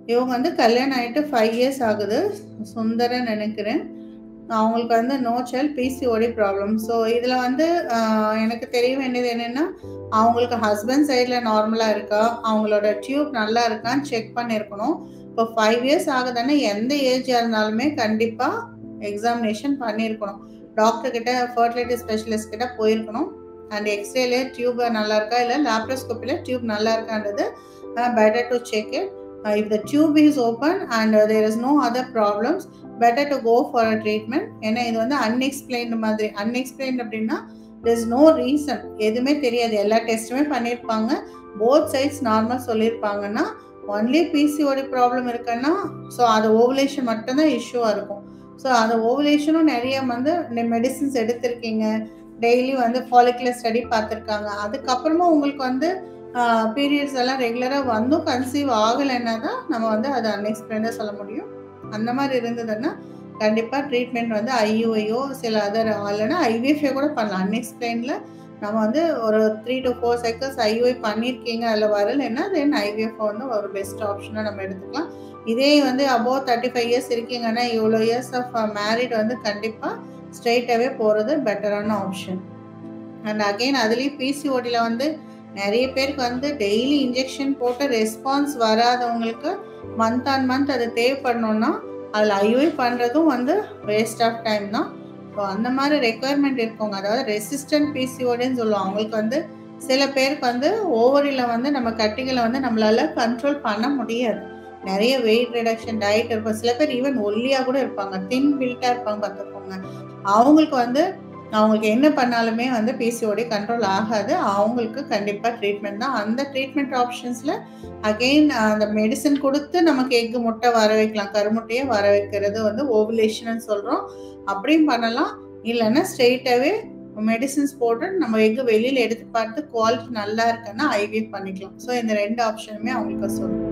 இவங்க வந்து கல்யாணம் ஆயிட்டு 5 இயர்ஸ் ஆகுது. சுந்தரன் நெனைக்கிறேன். அவங்களுக்கு வந்து no child PCOD problem. So இதில வந்து அ எனக்கு தெரிய வேண்டியது என்னன்னா, அவங்களுக்கு ஹஸ்பண்ட் சைட்ல நார்மலா இருக்கா? அவங்களோட டியூப் நல்லா இருக்கான்னு செக் பண்ணியிருக்கணும். இப்போ 5 இயர்ஸ் ஆகுதுன்னா, எந்த ஏஜா இருந்தாலுமே கண்டிப்பா எக்ஸாமினேஷன் பண்ணியிருக்கணும். டாக்டர் கிட்ட ஃபெர்டிலிட்டி ஸ்பெஷலிஸ்ட் கிட்ட போயிருக்கணும். அண்ட் எக்ஸ்ரேல டியூப் நல்லா இருக்கா? இல்ல லேப்ரோஸ்கோப்பில டியூப் நல்லா இருக்கான்றது uh better to check it. If the tube is open and there is no other problems better to go for a treatment. ஏன்னா இது வந்து அன்எக்ஸ்பிளைன்டு மாதிரி. அன்எக்ஸ்பிளைன்ட் அப்டின்னா, தேர் இஸ் நோ ரீசன். எதுவுமே தெரியாது. எல்லா டெஸ்ட்டுமே பண்ணியிருப்பாங்க. போத் சைட்ஸ் நார்மல் சொல்லியிருப்பாங்கன்னா, ஒன்லி பிசிஓடி ப்ராப்ளம் இருக்குன்னா, ஸோ அது ஓவுலேஷன் மட்டும் தான் இஷ்யூவா இருக்கும். ஸோ அந்த ஓவுலேஷனும் நெறைய வந்து மெடிசின்ஸ் எடுத்திருக்கீங்க. டெய்லி வந்து ஃபாலிகுலர் ஸ்டடி பார்த்துருக்காங்க. அதுக்கப்புறமா உங்களுக்கு வந்து அ பீரியட்ஸ் எல்லாம் ரெகுலரா வந்தும் கன்சீவ் ஆகலைன்னா தான் நம்ம வந்து அது அன்எக்ஸ்பிளைன்டா சொல்ல முடியும். அந்த மாரி இருந்ததுன்னா, கண்டிப்பா ட்ரீட்மெண்ட் வந்து ஐயுஐயோ சில அதர் இல்லன்னா ஐவிஎஃப்ஏ கூட பண்ணலாம். அன்எக்ஸ்பிளைன்ட்ல நம்ம வந்து ஒரு 3 டூ 4 சைக்கிள்ஸ் ஐயுஐ பண்ணியிருக்கீங்க. அதில வரலைன்னா, தென் ஐவிஎஃப் வந்து ஒரு பெஸ்ட் ஆப்ஷனா நம்ம எடுத்துக்கலாம். இதே வந்து அபோவ் 35 இயர்ஸ் இருக்கீங்கன்னா, இவ்வளோ இயர்ஸ் ஆஃப் மேரிட் வந்து கண்டிப்பா ஸ்ட்ரெய்ட்டாவே போறது பெட்டரான ஆப்ஷன். அண்ட் அகைன் அதிலயும் பிசிஓடில வந்து நெறைய பேருக்கு வந்து டெய்லி இன்ஜெக்ஷன் போட்டு ரெஸ்பான்ஸ் வராதவங்களுக்கு மந்த் ஆன் மந்த் அது தேவைப்படணும்னா, அதில ஐயுஐ பண்றதும் வந்து வேஸ்ட் ஆஃப் டைம் தான். ஸோ அந்த மாரி ரெக்யர்மென்ட் இருக்கவங்க, அதாவது ரெசிஸ்டன்ட் பிசிஓடின்னு சொல்லுவோம். அவங்களுக்கு வந்து சில பேருக்கு வந்து ஓவரில வந்து நம்ம கட்டிகள வந்து நம்மளால கண்ட்ரோல் பண்ண முடியாது. நெறைய வெயிட் ரிடக்ஷன் டயட் இருக்கும். சில பேர் ஈவன் ஒல்லியா கூட இருப்பாங்க. தின் பில்ட்டா இருப்பாங்க பார்த்துக்கோங்க. அவங்களுக்கு வந்து அவங்களுக்கு என்ன பண்ணாலுமே வந்து பிசிஓடி கண்ட்ரோல் ஆகாது. அவங்களுக்கு கண்டிப்பா ட்ரீட்மெண்ட் தான். அந்த ட்ரீட்மெண்ட் ஆப்ஷன்ஸ்ல அகைன் அந்த மெடிசின் குடுத்து நமக்கு எக் முட்டை வர வைக்கலாம். கருமுட்டைய வர வைக்கிறது வந்து ஓவுலேஷன்னு சொல்றோம். அப்படியும் பண்ணலாம். இல்லன்னா ஸ்ட்ரெய்ட்டாவே மெடிசின்ஸ் போட்டு நம்ம எக் வெளியில எடுத்து பார்த்து குவாலிட்டி நல்லா இருக்குன்னா ஐவிஎஃப் பண்ணிக்கலாம். ஸோ இந்த 2 ஆப்ஷனுமே அவங்களுக்கு சொல்றேன்.